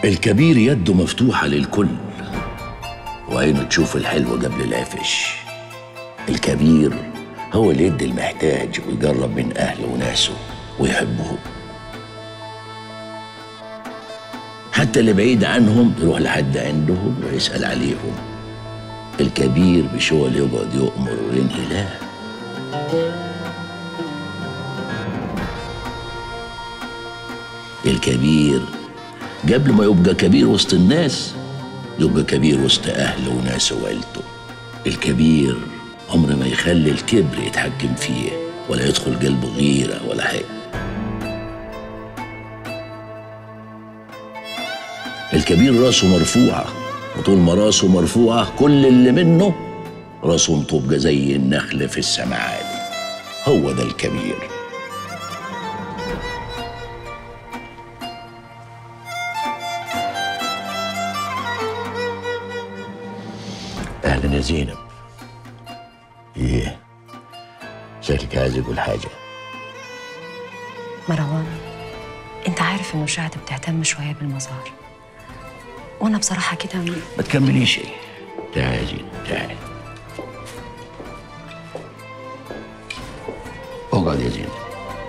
الكبير يده مفتوحة للكل وعينه تشوف الحلو قبل العفش الكبير هو اللي يدي المحتاج ويقرب من أهله وناسه ويحبهم حتى اللي بعيد عنهم يروح لحد عندهم ويسأل عليهم الكبير مش هو اللي يقعد يؤمر وينهي لا الكبير قبل ما يبقى كبير وسط الناس يبقى كبير وسط أهله وناسه وعيلته الكبير عمر ما يخلي الكبر يتحكم فيه ولا يدخل قلبه غيرة ولا حاجة الكبير راسه مرفوعة وطول ما راسه مرفوعة كل اللي منه راسه مطوبة زي النخل في السماء عالي هو ده الكبير أهلا يا زينب إيه شكلك عايز يقول حاجة مروان انت عارف انه شهد بتهتم شويه بالمظهر وانا بصراحه كده م- ما تكمليش إيه تعالي يا زينب تعالي اقعد يا زينب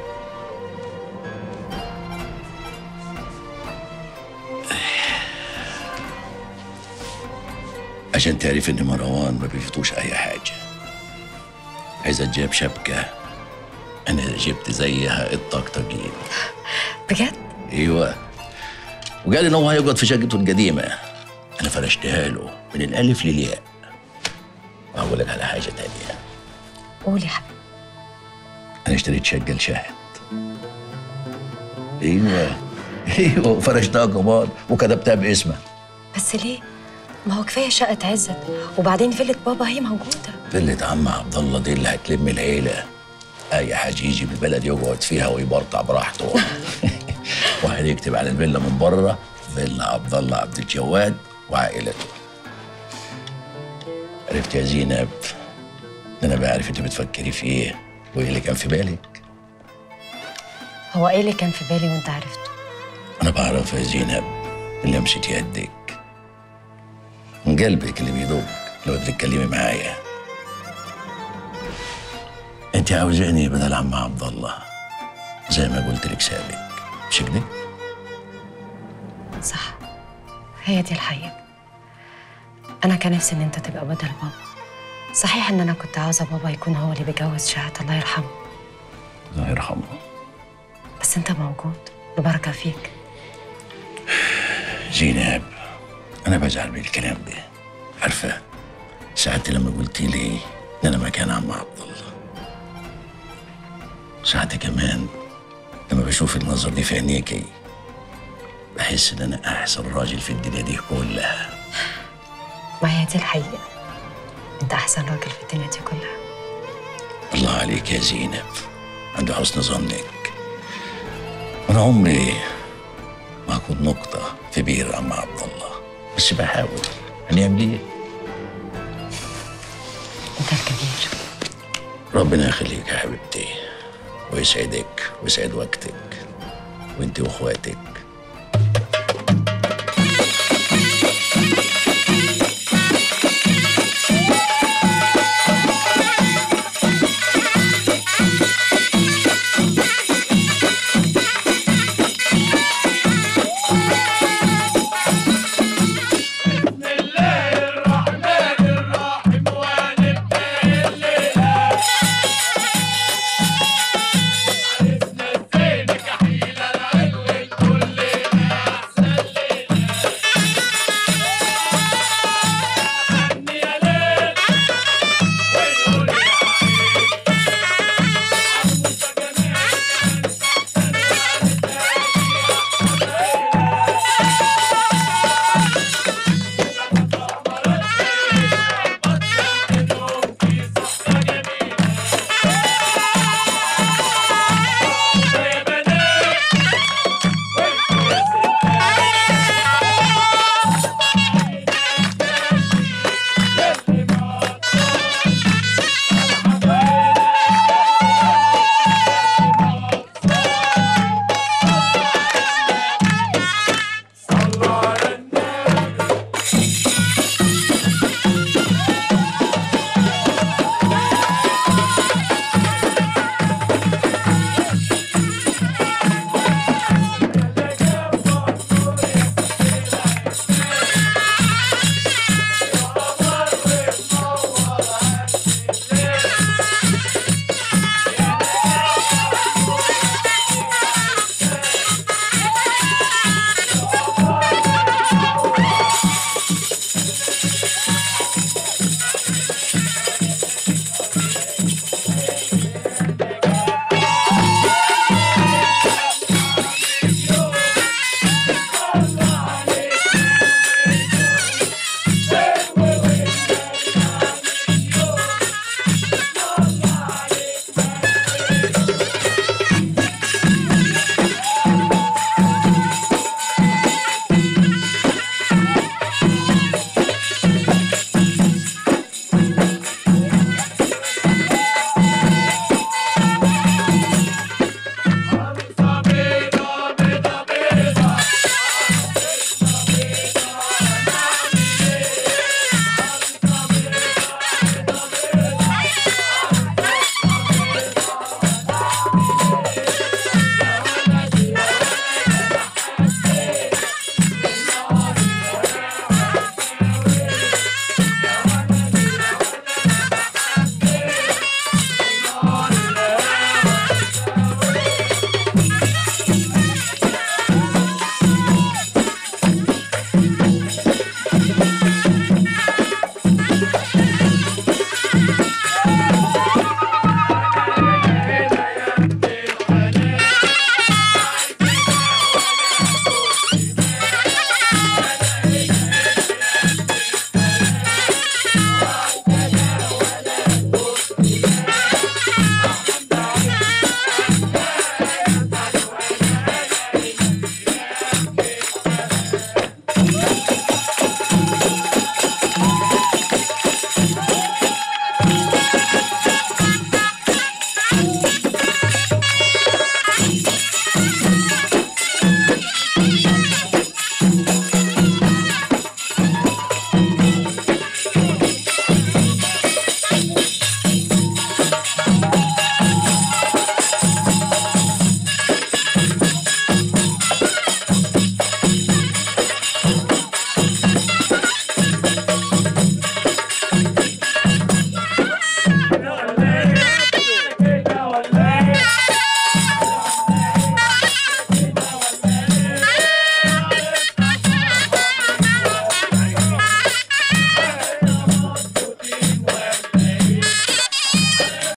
عشان تعرف ان مروان ما بيفوتوش اي حاجه اذا جاب شبكه انا جبت زيها الطقطقين بجد ايوه وقال ان هو هيقعد في شقته القديمه انا فرشتها له من الالف للياء واقول لك على حاجه تانية قول يا حبيبي انا اشتريت شقه لشهد ايوه ايوه وفرشتها كمان وكتبتها باسمها بس ليه ما هو كفايه شقه عزت وبعدين فيلة بابا هي موجوده فيلة عم عبد الله دي اللي هتلم العيله اي حاج يجي من البلد يقعد فيها ويبرطع براحته وهنكتب على الفيلا من بره فيلا عبد الله عبد الجواد وعائلته عرفت يا زينب انا بعرف انت بتفكري في ايه وايه اللي كان في بالك هو ايه اللي كان في بالي وانت عرفته انا بعرف يا زينب من لمسة يدك من قلبك اللي بيدق لما بتتكلمي معايا انت عاوزاني بدل عم عبد الله زي ما قلت لك سابق مش كده؟ صح هي دي الحقيقه انا كان نفسي ان انت تبقى بدل بابا صحيح ان انا كنت عاوزه بابا يكون هو اللي بيجوز شهد الله يرحمه الله يرحمه بس انت موجود البركه فيك زينب انا بزعل من الكلام ده عارفه ساعات لما قلت لي ان انا مكان عم عبد الله ساعات كمان لما بشوف النظر دي في عينيكي بحس ان انا احسن راجل في الدنيا دي كلها ما هي دي الحقيقه انت احسن راجل في الدنيا دي كلها الله عليك يا زينب عند حسن ظنك انا عمري ما اكون نقطة في بير عم عبد الله بس بحاول هنعمل ايه انت الكبير ربنا يخليك يا حبيبتي ويسعدك ويسعد وقتك وانت واخواتك